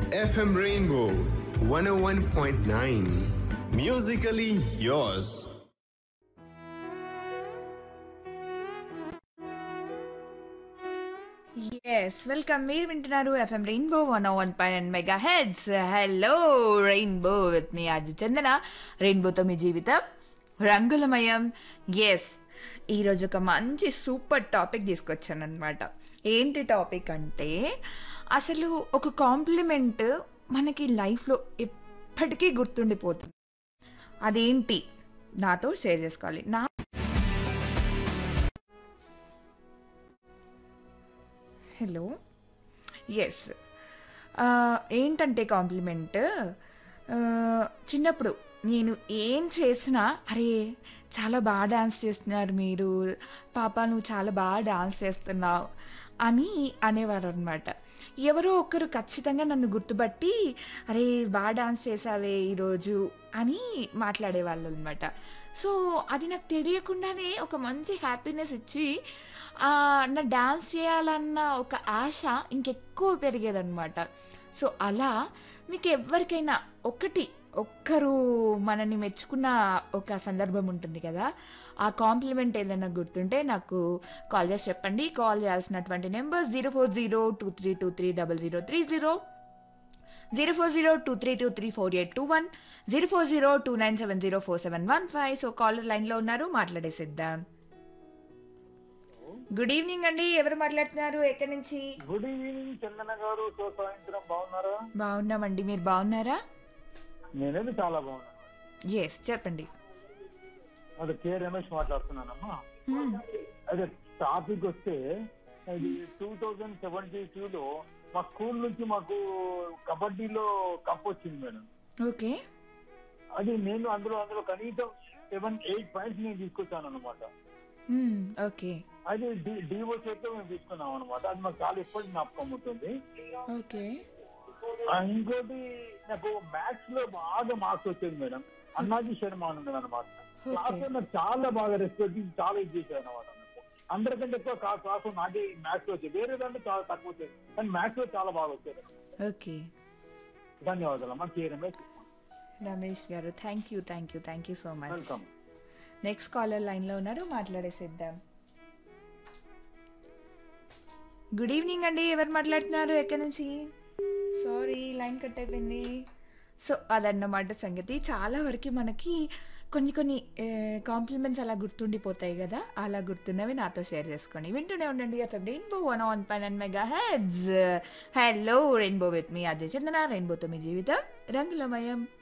FM Rainbow 101.9. Musically yours. Yes welcome మీరు వింటున్నారు FM rainbow one one point megahertz hello rainbow with మీ RJ Chandana రెయిన్బోతో మీ జీవితం రంగులమయం ఎస్ ఈరోజు ఒక మంచి సూపర్ టాపిక్ తీసుకొచ్చాను అనమాట ఏంటి టాపిక్ అంటే అసలు ఒక కాంప్లిమెంట్ మనకి లైఫ్లో ఎప్పటికీ గుర్తుండిపోతుంది అదేంటి నాతో షేర్ చేసుకోవాలి నా హలో ఎస్ ఏంటంటే కాంప్లిమెంట్ చిన్నప్పుడు నేను ఏం చేసినా అరే చాలా బాగా డాన్స్ చేస్తున్నారు మీరు పాప నువ్వు చాలా బాగా డాన్స్ చేస్తున్నావు అని అనేవారు అనమాట ఎవరో ఒకరు ఖచ్చితంగా నన్ను గుర్తుపట్టి అరే బాగా డాన్స్ చేసావే ఈరోజు అని మాట్లాడేవాళ్ళు అనమాట సో అది నాకు తెలియకుండానే ఒక మంచి హ్యాపీనెస్ ఇచ్చి ఆ, నా డాన్స్ చేయాలన్న ఒక ఆశ ఇంకెక్కువ పెరిగేదన్నమాట సో అలా మీకు ఎవరికైనా ఒకటి ఒక్కరు మనని మెచ్చుకున్న ఒక సందర్భం ఉంటుంది కదా ఆ కాంప్లిమెంట్ ఏదైనా గుర్తుంటే నాకు కాల్ చేసి చెప్పండి కాల్ చేయాల్సినటువంటి number zero four zero two three two three double zero three zero zero four zero two three two three four eight two one zero four zero two nine seven zero four seven one five so caller లైన్లో ఉన్నారు మాట్లాడేసిద్దాం good evening అండి ఎవరు మాట్లాడుతున్నారు ఎక్కడి నుంచి good evening చందన గారు so సాయంత్రం బాగున్నారా బాగున్నామండి మీరు బాగున్నారా నేనేది చాలా బాగున్నాను ఎస్ చెప్పండి అదే కే రమేష్ మాట్లాడుతున్నానమ్మా Hmm. అదే టాపిక్ వస్తే ఇది టూ థౌజండ్ సెవెంటీ లో మా స్కూల్ నుంచి మాకు కబడ్డీలో కప్ వచ్చింది మేడం ఓకే అది నేను అందులో అందులో కనీసం సెవెన్ ఎయిట్ పాయింట్స్ నేను తీసుకొచ్చాను అనమాట Hmm, ఓకే అది డివో చేతితో మేము తీసుకున్నాం అనమాట అది మాకు చాలా ఎప్పటికీ జ్ఞాపకం ఉంటుంది ఓకే ఆ, ఇంకోటి నాకు మ్యాథ్స్ లో బాగా మార్క్స్ వచ్చేది మేడం అన్నాజీ శర్మ అని ఉన్నాడు అనమాట క్లాస్ లో నాకు చాలా బాగా రెస్పెక్ట్ ఇచ్చి చాలా ఇది చేశాడు అనమాట అందరికంటే ఎక్కువ క్లాస్ క్లాస్ లో నాకే మ్యాథ్స్ లో వచ్చేది వేరే దాంట్లో చాలా తక్కువ వచ్చేది కానీ మ్యాథ్స్ లో చాలా బాగా వచ్చేది ఓకే ధన్యవాదాలు అమ్మా కే రమేష్ రమేష్ గారు thank you thank you thank you so much welcome next caller లైన్లో ఉన్నారు మాట్లాడేసిద్దాం గుడ్ ఈవినింగ్ అండి ఎవరు మాట్లాడుతున్నారు ఎక్కడి నుంచి సారీ లైన్ కట్ అయిపోయింది సో అదన్నమాట సంగతి చాలా వరకు మనకి కొన్ని కొన్ని కాంప్లిమెంట్స్ అలా గుర్తుండిపోతాయి కదా అలా గుర్తున్నవి నాతో షేర్ చేసుకోండి వింటూనే ఉండండి ఎఫ్ఎం రెయిన్బో వన్ ఆన్ పైన్ and megahertz hello rainbow with మీ అజయ్ చందన రెయిన్బోతో మీ జీవితం రంగులమయం